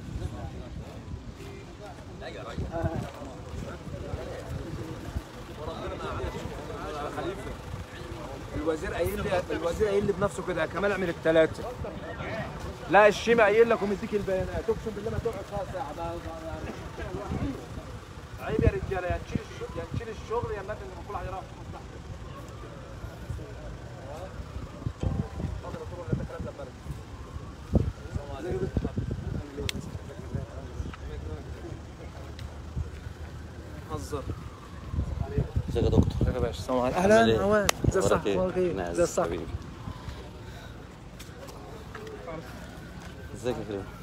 الوزير قايل لي الوزير قايل لي بنفسه كده كمال اعمل الثلاثه لا الشيمة قايل لك ومديك البيانات اقسم بالله ما تقعد فيها ساعه ده ده- عيب يا رجاله يا تشيل الشغل يا تشيل الشغل يا الناس اللي كل واحد يروح في مصلحته اتفضل يا دكتور، ولا الكلام ده بارد. هزر ازيك يا دكتور يا باشا السلام عليكم عامل اهلا ايه؟ عواد زي الصح اخبارك ايه؟ اخبارك ايه نعم، زي الصح حبيبي. ازيك يا كريم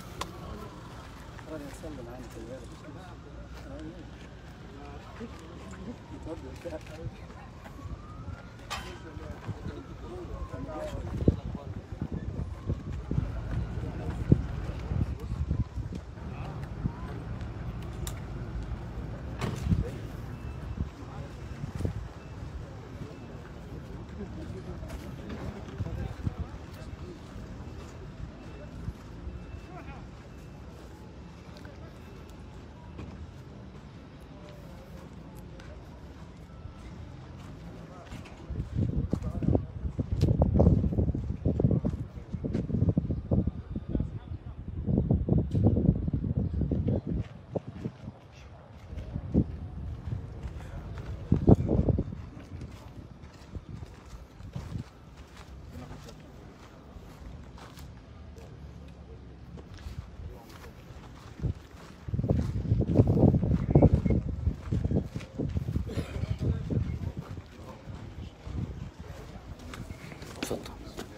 اتفضل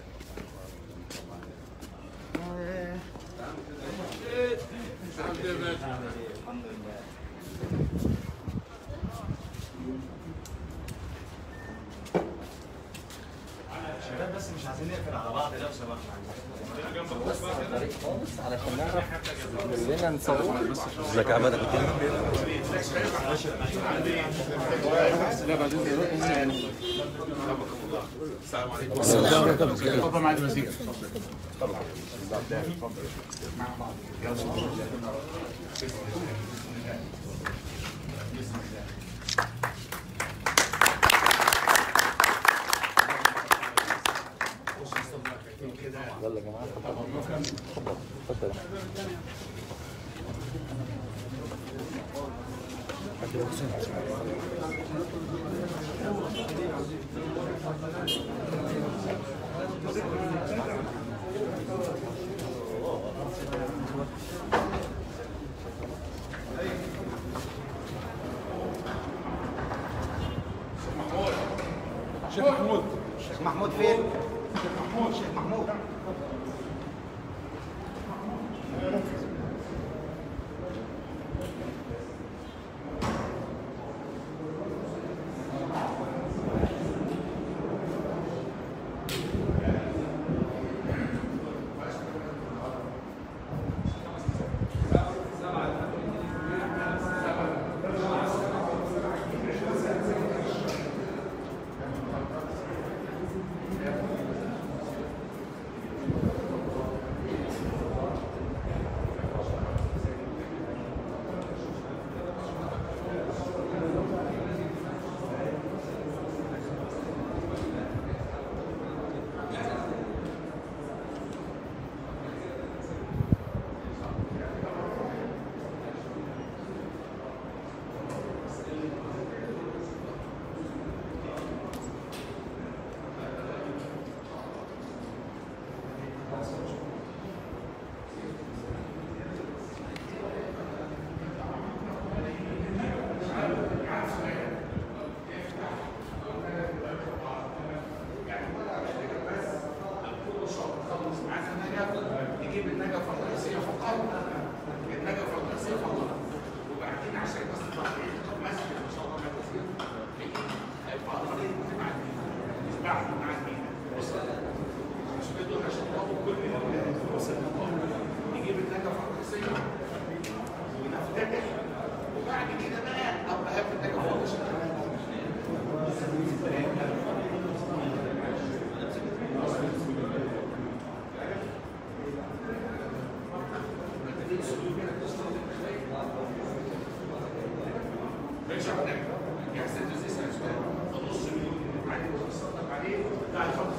ازيك يا عماد كنت يلا يا جماعه اتفضل اتفضل محمود فين؟ محمود شيخ محمود باشا هنعمل يعني سيادة الرئيس هيسأل نص مليون عادي وتصدق عليه لا هيحط